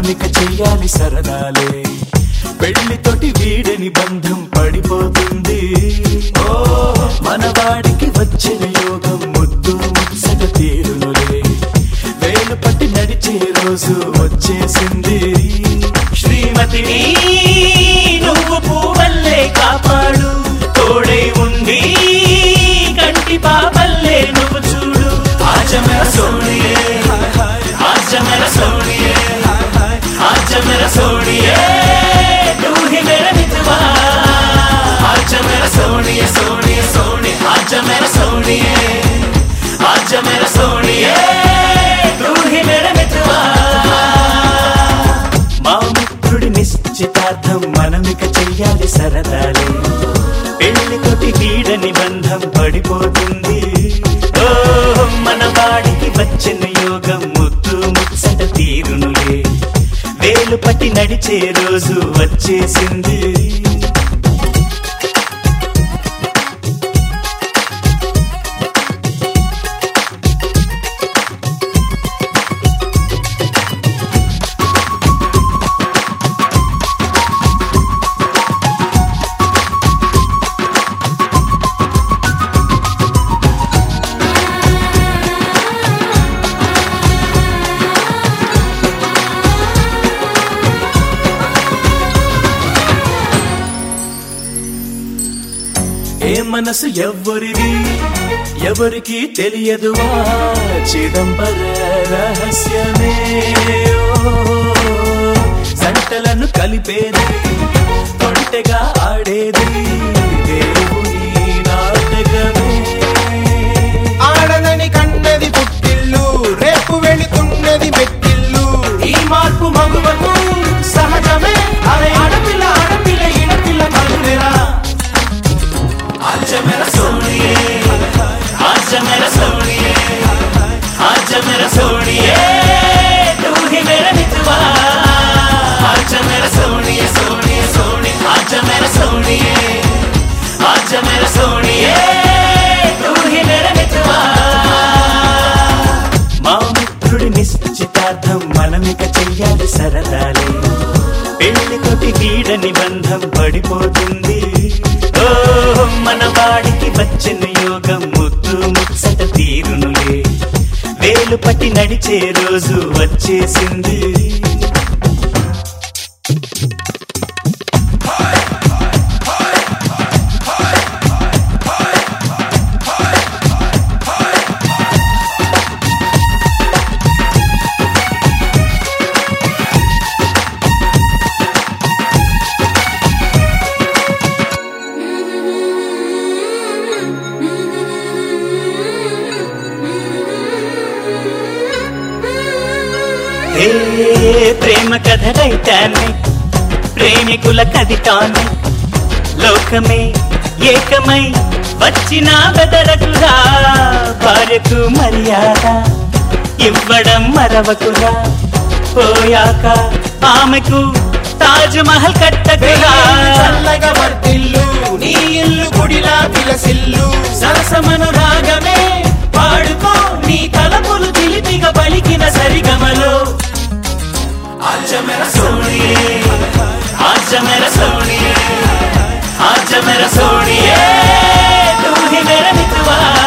మనమిక చెయ్యాలి సరదాలే పెళ్లితోటి వీడని బంధం పడిపోతుంది ఓ మన వాడికి వచ్చిన యోగం ముద్దు ముచ్చట తీరునులే వేలు పట్టి నడిచే రోజు వచ్చేసింది శ్రీమతిని నువ్వు పువ్వల్లే కాపాడు తోడై ఉండి కంటి పాపల్లే నువ్వు చూడు ఆచమర సోనియే ఆచమర సోనియే ఆచమర సోనియే నువ్వు హి మేర మిత్వా ఆచమర సోనియే సోనియే సోనియే ఆచమర సోనియే ఆచమర సోనియే నువ్వు హి మేర మిత్వా మా మిత్రుడి నిశ్చితార్థం మనమిక చెయ్యాలి సరదాలే పెళ్లితోటి వీడని బంధం పడిపోతుంది ఓ మన వాడికి వచ్చిన యోగం ముద్దు ముచ్చట తీరునులే వేలు పట్టి నడిచే రోజు వచ్చేసింది ఏ మనసు ఎవ్వరిది ఎవరికి తెలియదువా చిదంబర రహస్యమే ఓ, సంటలను కలిపేది కొంటెగా ఆడేది దేవుని నాటకమే ఆడదని కన్నది పుట్టిల్లు రేపు వెళుతున్నది మెట్టిల్లు ఈ మార్పు మగువకు సహజమే అరే ఆడపిల్ల ఆడపిల్ల ఈడపిల్ల మగునేరా ఆజ మేర సోనియే ఆజ మేర సోనియే ఆజ మేర సోనియే తూ హి మేర మిత్వా ఆజ మేర సోనియే సోనియే సోనియే ఆజ మేర సోనియే ఆజ మేర సోనియే తూ హి మేర మిత్వా మా మిత్రుడి నిశ్చితార్థం మనమిక చెయ్యాలి సరదాలే పెళ్లితోటి వీడని బంధం పడిపోతుంది ఓ మన వాడికి వచ్చిన యోగం ముద్దు ముచ్చట తీరునులే వేలు పట్టి నడిచే రోజు వచ్చేసింది ఏ ప్రేమ కథ టైటానిక్ ప్రేమికుల కదిటానిక్ లోకమే ఏకమై వచ్చిన బెదరకురా భార్యకు మర్యాద ఇవ్వడం మరవకురా పోయాక ఆమెకు తాజ్ మహల్ కట్టకురా చల్లగా వర్తిల్లు నీ ఇల్లు గుడిలా విలసిల్లు సరసమను రాగమే పాడుకో నీ తలపులు చిలిపిగా పలికిన సరిగమలో ఆజ మేర సోనియే ఆజ మేర సోనియే ఆజ మేర సోనియే తూ హి మేర మిత్వా